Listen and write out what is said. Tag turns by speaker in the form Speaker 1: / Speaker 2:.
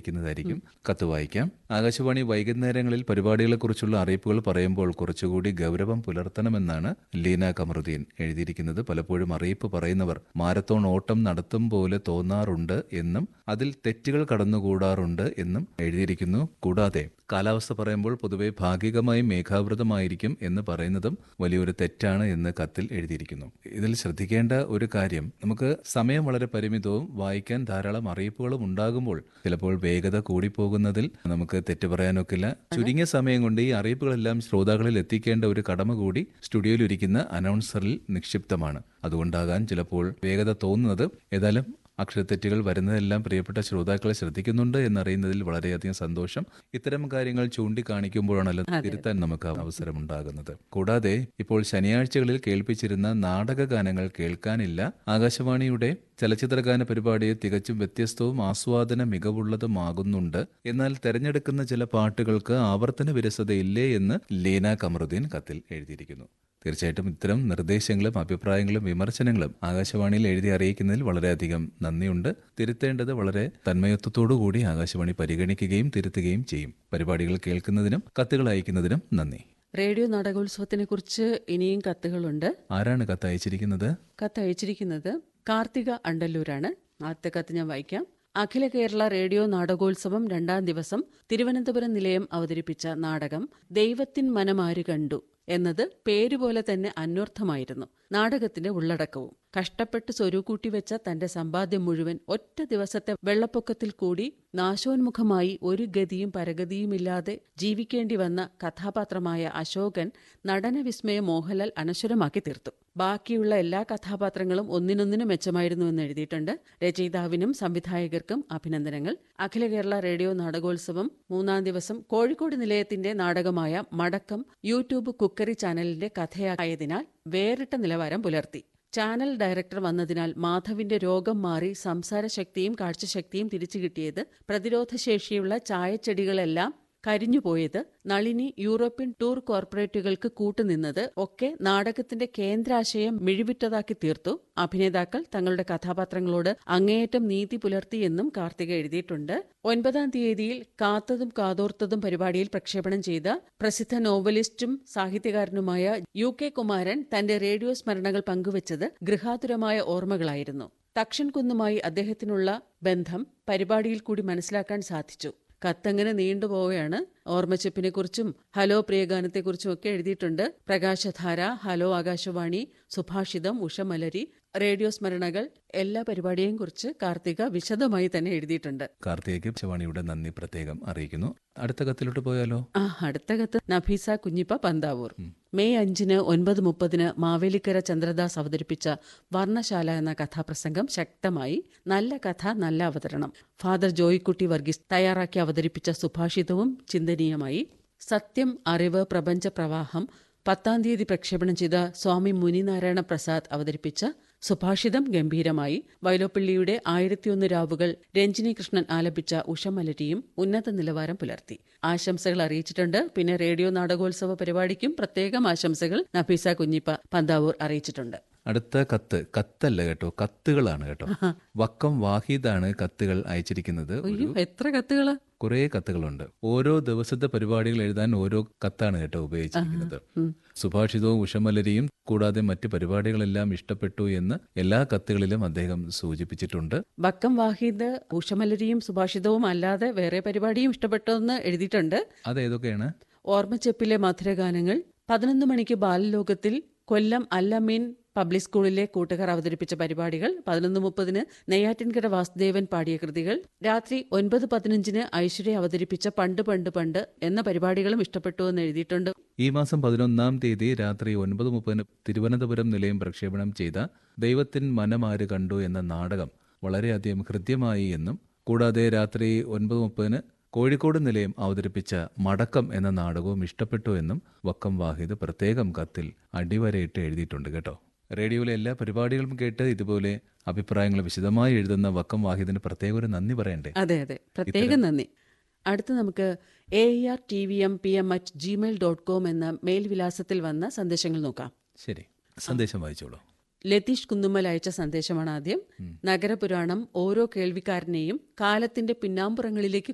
Speaker 1: എഴുതിയിരിക്കുന്നതായിരിക്കും കത്ത് വായിക്കാം ആകാശവാണി വൈകുന്നേരങ്ങളിൽ പരിപാടികളെക്കുറിച്ചുള്ള അറിയിപ്പുകൾ പറയുമ്പോൾ കുറച്ചുകൂടി ഗൗരവം പുലർത്തണമെന്നാണ് ലീന കമറുദ്ദീൻ എഴുതിയിരിക്കുന്നത് പലപ്പോഴും അറിയിപ്പ് പറയുന്നവർ മാരത്തോൺ ഓട്ടം നടത്തും പോലെ തോന്നാറുണ്ട് എന്നും അതിൽ തെറ്റുകൾ കടന്നുകൂടാറുണ്ട് എന്നും എഴുതിയിരിക്കുന്നു കൂടാതെ കാലാവസ്ഥ പറയുമ്പോൾ പൊതുവെ ഭാഗികമായി മേഘാവൃതമായിരിക്കും എന്ന് പറയുന്നതും വലിയൊരു തെറ്റാണ് എന്ന് കത്തിൽ എഴുതിയിരിക്കുന്നു ഇതിൽ ശ്രദ്ധിക്കേണ്ട ഒരു കാര്യം നമുക്ക് സമയം വളരെ പരിമിതവും വായിക്കാൻ ധാരാളം അറിയിപ്പുകളും ഉണ്ടാകുമ്പോൾ ചിലപ്പോൾ വേഗത കൂടിപ്പോകുന്നതിൽ നമുക്ക് തെറ്റ് പറയാനൊക്കില്ല ചുരുങ്ങിയ സമയം കൊണ്ട് ഈ അറിയിപ്പുകളെല്ലാം ശ്രോതാക്കളിൽ എത്തിക്കേണ്ട ഒരു കടമ കൂടി സ്റ്റുഡിയോയിൽ ഇരിക്കുന്ന അനൗൺസറിൽ നിക്ഷിപ്തമാണ് അതുകൊണ്ടാകാൻ ചിലപ്പോൾ വേഗത തോന്നുന്നത് ഏതായാലും അക്ഷരത്തെറ്റുകൾ വരുന്നതെല്ലാം പ്രിയപ്പെട്ട ശ്രോതാക്കളെ ശ്രദ്ധിക്കുന്നുണ്ട് എന്നറിയുന്നതിൽ വളരെയധികം സന്തോഷം ഇത്തരം കാര്യങ്ങൾ ചൂണ്ടിക്കാണിക്കുമ്പോഴാണല്ലോ തിരുത്താൻ നമുക്ക് അവസരമുണ്ടാകുന്നത് കൂടാതെ ഇപ്പോൾ ശനിയാഴ്ചകളിൽ കേൾപ്പിച്ചിരുന്ന നാടക ഗാനങ്ങൾ കേൾക്കാനില്ല ആകാശവാണിയുടെ ചലച്ചിത്രഗാന പരിപാടി തികച്ചും വ്യത്യസ്തവും ആസ്വാദന മികവുള്ളതുമാകുന്നുണ്ട് എന്നാൽ തെരഞ്ഞെടുക്കുന്ന ചില പാട്ടുകൾക്ക് ആവർത്തന വിരസതയില്ലേ എന്ന് ലീന കമറുദ്ദീൻ കത്തിൽ എഴുതിയിരിക്കുന്നു തീർച്ചയായിട്ടും ഇത്തരം നിർദ്ദേശങ്ങളും അഭിപ്രായങ്ങളും വിമർശനങ്ങളും ആകാശവാണിയിൽ എഴുതി അറിയിക്കുന്നതിൽ വളരെയധികം നന്ദിയുണ്ട് തിരുത്തേണ്ടത് വളരെ തന്മയത്വത്തോടുകൂടി ആകാശവാണി പരിഗണിക്കുകയും തിരുത്തുകയും ചെയ്യും പരിപാടികൾ കേൾക്കുന്നതിനും കത്തുകൾ അയക്കുന്നതിനും നന്ദി
Speaker 2: റേഡിയോ നാടകോത്സവത്തിനെ കുറിച്ച് ഇനിയും കത്തുകളുണ്ട്
Speaker 1: ആരാണ് കത്ത് അയച്ചിരിക്കുന്നത്
Speaker 2: കത്ത് അയച്ചിരിക്കുന്നത് കാർത്തിക അണ്ടല്ലൂരാണ് ആദ്യത്തെ കത്ത് ഞാൻ വായിക്കാം അഖില കേരള റേഡിയോ നാടകോത്സവം രണ്ടാം ദിവസം തിരുവനന്തപുരം നിലയം അവതരിപ്പിച്ച നാടകം ദൈവത്തിൻ മനമാര് കണ്ടു എന്നത് പേരുപോലെ തന്നെ അന്വർത്ഥമായിരുന്നു നാടകത്തിന്റെ ഉള്ളടക്കവും കഷ്ടപ്പെട്ട് സ്വരുക്കൂട്ടി വെച്ച തന്റെ സമ്പാദ്യം മുഴുവൻ ഒറ്റ ദിവസത്തെ വെള്ളപ്പൊക്കത്തിൽ കൂടി നാശോന്മുഖമായി ഒരു ഗതിയും പരഗതിയുമില്ലാതെ ജീവിക്കേണ്ടി വന്ന കഥാപാത്രമായ അശോകൻ നടനവിസ്മയ മോഹൻലാൽ അനശ്വരമാക്കി തീർത്തു ബാക്കിയുള്ള എല്ലാ കഥാപാത്രങ്ങളും ഒന്നിനൊന്നിനും മെച്ചമായിരുന്നുവെന്ന് എഴുതിയിട്ടുണ്ട് രചയിതാവിനും സംവിധായകർക്കും അഭിനന്ദനങ്ങൾ അഖില കേരള റേഡിയോ നാടകോത്സവം മൂന്നാം ദിവസം കോഴിക്കോട് നിലയത്തിന്റെ നാടകമായ മടക്കം യൂട്യൂബ് കുക്കറി ചാനലിന്റെ കഥയായതിനാൽ വേറിട്ട നിലവാരം പുലർത്തി ചാനൽ ഡയറക്ടർ വന്നതിനാൽ മാധവിന്റെ രോഗം മാറി സംസാരശക്തിയും കാഴ്ചശക്തിയും തിരിച്ചു കിട്ടിയത് പ്രതിരോധശേഷിയുള്ള ചായച്ചെടികളെല്ലാം കരിഞ്ഞുപോയത് നളിനി യൂറോപ്യൻ ടൂർ കോർപ്പറേറ്റുകൾക്ക് കൂട്ടുനിന്നത് ഒക്കെ നാടകത്തിന്റെ കേന്ദ്രാശയം മിഴിവിറ്റതാക്കി തീർത്തു അഭിനേതാക്കൾ തങ്ങളുടെ കഥാപാത്രങ്ങളോട് അങ്ങേയറ്റം നീതി പുലർത്തിയെന്നും കാർത്തിക എഴുതിയിട്ടുണ്ട് ഒൻപതാം തീയതിയിൽ കാത്തതും കാതോർത്തതും പരിപാടിയിൽ പ്രക്ഷേപണം ചെയ്ത പ്രസിദ്ധ നോവലിസ്റ്റും സാഹിത്യകാരനുമായ യു കെ കുമാരൻ തന്റെ റേഡിയോ സ്മരണകൾ പങ്കുവച്ചത് ഗൃഹാതുരമായ ഓർമ്മകളായിരുന്നു തക്ഷൻ കുന്നുമായി അദ്ദേഹത്തിനുള്ള ബന്ധം പരിപാടിയിൽ കൂടി മനസ്സിലാക്കാൻ സാധിച്ചു കത്തങ്ങനെ നീണ്ടുപോവുകയാണ് ഓർമ്മച്ചെപ്പിനെ കുറിച്ചും ഹലോ പ്രിയഗാനത്തെക്കുറിച്ചും ഒക്കെ എഴുതിയിട്ടുണ്ട് പ്രകാശധാര ഹലോ ആകാശവാണി സുഭാഷിതം ഉഷമലരി റേഡിയോ സ്മരണകൾ എല്ലാ പരിപാടിയെയും കുറിച്ച് കാർത്തിക വിശദമായി തന്നെ എഴുതിയിട്ടുണ്ട്
Speaker 1: കാർത്തികയ്ക്ക് ശവാണിയുടെ നന്ദി പ്രത്യേകം അറിയിക്കുന്നു അടുത്ത കത്തിലോട്ട് പോയാലോ
Speaker 2: ആ അടുത്ത കത്ത് നഫീസ കുഞ്ഞിപ്പ പന്താവൂർ മെയ് അഞ്ചിന് ഒൻപത് മുപ്പതിന് മാവേലിക്കര ചന്ദ്രദാസ് അവതരിപ്പിച്ച വർണ്ണശാല എന്ന കഥാപ്രസംഗം ശക്തമായി നല്ല കഥ നല്ല അവതരണം ഫാദർ ജോയിക്കുട്ടി വർഗീസ് തയ്യാറാക്കി അവതരിപ്പിച്ച സുഭാഷിതവും ചിന്തനീയമായി സത്യം അറിവ് പ്രപഞ്ച പ്രവാഹം പത്താം തീയതി പ്രക്ഷേപണം ചെയ്ത സ്വാമി മുനിനാരായണ പ്രസാദ് അവതരിപ്പിച്ച സുഭാഷിതം ഗംഭീരമായി വൈലോപ്പിള്ളിയുടെ ആയിരത്തിയൊന്ന് രാവുകൾ രഞ്ജിനി കൃഷ്ണൻ ആലപിച്ച ഉഷമലരിയും ഉന്നത നിലവാരം പുലർത്തി ആശംസകൾ അറിയിച്ചിട്ടുണ്ട് പിന്നെ റേഡിയോ നാടകോത്സവ പരിപാടിക്കും പ്രത്യേകം ആശംസകൾ നഫീസ കുഞ്ഞിപ്പ പന്താവൂർ അറിയിച്ചിട്ടുണ്ട്
Speaker 1: അടുത്ത കത്ത് കത്തല്ല കേട്ടോ കത്തുകളാണ് കേട്ടോ വക്കം വാഹിദാണ് കത്തുകൾ അയച്ചിരിക്കുന്നത്
Speaker 2: അയ്യോ എത്ര കത്തുകള്
Speaker 1: കുറേ കത്തുകളുണ്ട് ഓരോ ദിവസത്തെ പരിപാടികൾ എഴുതാൻ ഓരോ കത്താണ് കേട്ടോ ഉപയോഗിച്ചിരിക്കുന്നത് സുഭാഷിതവും ഉഷമലരിയും കൂടാതെ മറ്റ് പരിപാടികളെല്ലാം ഇഷ്ടപ്പെട്ടു എന്ന് എല്ലാ കത്തുകളിലും അദ്ദേഹം സൂചിപ്പിച്ചിട്ടുണ്ട്
Speaker 2: വക്കം വാഹിദ് ഉഷമലരിയും സുഭാഷിതവും അല്ലാതെ വേറെ പരിപാടിയും ഇഷ്ടപ്പെട്ടെന്ന് എഴുതിയിട്ടുണ്ട്
Speaker 1: അതേതൊക്കെയാണ്
Speaker 2: ഓർമ്മച്ചെപ്പിലെ മധുരഗാനങ്ങൾ പതിനൊന്ന് മണിക്ക് ബാലലോകത്തിൽ കൊല്ലം അല്ലമീൻ പബ്ലിക് സ്കൂളിലെ കൂട്ടുകാർ അവതരിപ്പിച്ച പരിപാടികൾ പതിനൊന്ന് മുപ്പതിന് നെയ്യാറ്റിൻകര വാസുദേവൻ പാടിയ കൃതികൾ രാത്രി ഒൻപത് പതിനഞ്ചിന് ഐശ്വര്യ അവതരിപ്പിച്ച പണ്ട് പണ്ട് പണ്ട് എന്ന പരിപാടികളും ഇഷ്ടപ്പെട്ടു എന്ന് എഴുതിയിട്ടുണ്ട്
Speaker 1: ഈ മാസം പതിനൊന്നാം തീയതി രാത്രി ഒൻപത് മുപ്പതിന് തിരുവനന്തപുരം നിലയം പ്രക്ഷേപണം ചെയ്ത ദൈവത്തിൻ മനമാര് കണ്ടു എന്ന നാടകം വളരെയധികം ഹൃദ്യമായി എന്നും കൂടാതെ രാത്രി ഒൻപത് മുപ്പതിന് കോഴിക്കോട് നിലയം അവതരിപ്പിച്ച മടക്കം എന്ന നാടകവും ഇഷ്ടപ്പെട്ടു എന്നും വക്കം വാഹിദ് പ്രത്യേകം കത്തിൽ അടിവരയിട്ട് എഴുതിയിട്ടുണ്ട് കേട്ടോ റേഡിയോയിലെ എല്ലാ പരിപാടികളും കേട്ട് ഇതുപോലെ അഭിപ്രായങ്ങൾ വിശദമായി എഴുതുന്ന വക്കം വാഹിദിന് പ്രത്യേക ഒരു നന്ദി പറയണ്ടേ
Speaker 2: അതെ അതെ പ്രത്യേകം നന്ദി അടുത്ത് നമുക്ക് A R T V M P M at Gmail dot com എന്ന മെയിൽ വിലാസത്തിൽ വന്ന സന്ദേശങ്ങൾ നോക്കാം
Speaker 1: ശരി സന്ദേശം വായിച്ചോളൂ
Speaker 2: ലതീഷ് കുന്നുമ്മൽ അയച്ച സന്ദേശമാണ് ആദ്യം നഗരപുരാണം ഓരോ കേൾവിക്കാരനെയും കാലത്തിന്റെ പിന്നാമ്പുറങ്ങളിലേക്ക്